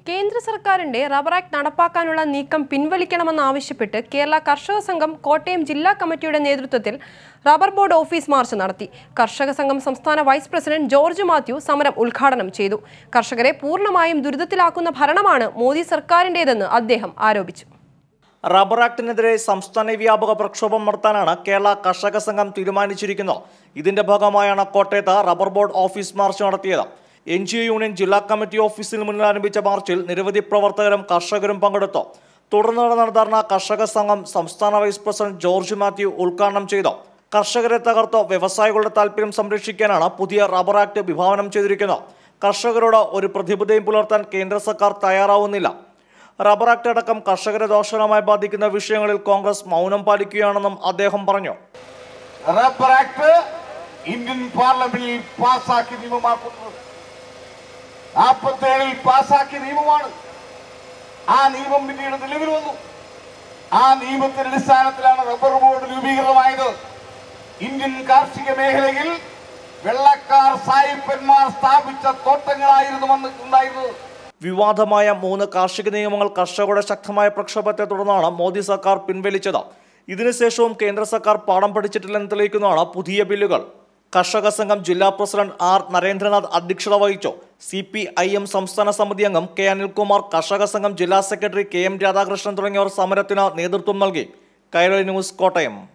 കേന്ദ്ര സർക്കാരിന്റെ rubber act നടപ്പാക്കാനുള്ള നീക്കം പിൻവലിക്കണമെന്നാവശ്യപ്പെട്ട് കേരള കർഷക സംഘം കോട്ടയം ജില്ലാ കമ്മിറ്റിയുടെ നേതൃത്വത്തിൽ റബ്ബർ ബോർഡ് ഓഫീസ് മാർച്ച് നടത്തി കർഷക സംഘം സംസ്ഥാന വൈസ് പ്രസിഡന്റ് ജോർജ് മാത്യു സമരം ഉദ്ഘാടനം ചെയ്തു കർഷകരെ പൂർണ്ണമായും ദുരിതത്തിലാക്കുന്ന ഭരണമാണ് മോദി സർക്കാരിന്റേതെന്ന് അദ്ദേഹം ആരോപിച്ചു റബ്ബർ ആക്ടിനെതിരെ സംസ്ഥാന വ്യാപക പ്രക്ഷോഭം നടത്താനാണ് കേരള കർഷക സംഘം തീരുമാനിച്ചിരിക്കുന്നത് ഇതിന്റെ ഭാഗമായാണ് കോട്ടയത്ത് റബ്ബർ ബോർഡ് ഓഫീസ് മാർച്ച് നടത്തിയത് എൻ ജി ഒ യൂണിയൻ ജില്ലാ കമ്മിറ്റി ഓഫീസിന് മുന്നിൽ ആരംഭിച്ച മാർച്ചിൽ നിരവധി പ്രവർത്തകരും കർഷകരും പങ്കെടുത്തു തുടർന്ന് നടന്ന ധർണ കർഷക സംഘം സംസ്ഥാന വൈസ് പ്രസിഡന്റ് ജോർജ് മാത്യു ഉദ്ഘാടനം ചെയ്തു കർഷകരെ തകർത്ത് വ്യവസായികളുടെ താൽപര്യം സംരക്ഷിക്കാനാണ് പുതിയ റബ്ബർ ആക്ട് വിഭാവനം ചെയ്തിരിക്കുന്നത് കർഷകരോട് ഒരു പ്രതിബദ്ധതയും പുലർത്താൻ കേന്ദ്ര സർക്കാർ തയ്യാറാവുന്നില്ല റബ്ബർ ആക്ട് അടക്കം കർഷകരെ ദോഷകരമായി ബാധിക്കുന്ന വിഷയങ്ങളിൽ കോൺഗ്രസ് മൗനം പാലിക്കുകയാണെന്നും അദ്ദേഹം പറഞ്ഞു റബ്ബർ ആക്ട് ഇന്ത്യൻ പാർലമെന്റിൽ പാസാക്കി നിയമമാക്കുന്നത് നാൽപ്പത്തേഴിൽ പാസാക്കിയ നിയമമാണ് ആ നിയമം പിന്നീട് നിലവിൽ വന്നു ആ നിയമത്തിന്റെ അടിസ്ഥാനത്തിലാണ് റബ്ബർ ബോർഡ് രൂപീകൃതമായത് ഇന്ത്യൻ കാർഷിക മേഖലയിൽ വെള്ളക്കാർ സായിപ്പന്മാർ സ്ഥാപിച്ച തോട്ടങ്ങളായിരുന്നു അന്ന് ഉണ്ടായിരുന്നത് വിവാദമായ മൂന്ന് കാർഷിക നിയമങ്ങൾ കർഷകരുടെ ശക്തമായ പ്രക്ഷോഭത്തെ തുടർന്നാണ് മോദി സർക്കാർ പിൻവലിച്ചത് ഇതിനുശേഷവും കേന്ദ്ര സർക്കാർ പാഠം പഠിച്ചിട്ടില്ലെന്ന് തെളിയിക്കുന്നതാണ് പുതിയ ബില്ലുകൾ കർഷക സംഘം ജില്ലാ പ്രസിഡന്റ് ആർ നരേന്ദ്രനാഥ് അധ്യക്ഷത വഹിച്ചു സി പി ഐ എം സംസ്ഥാന സമിതി അംഗം കെ അനിൽകുമാർ കർഷക സംഘം ജില്ലാ സെക്രട്ടറി കെ എം രാധാകൃഷ്ണൻ തുടങ്ങിയവർ സമരത്തിന് നേതൃത്വം നൽകി കൈരളി ന്യൂസ് കോട്ടയം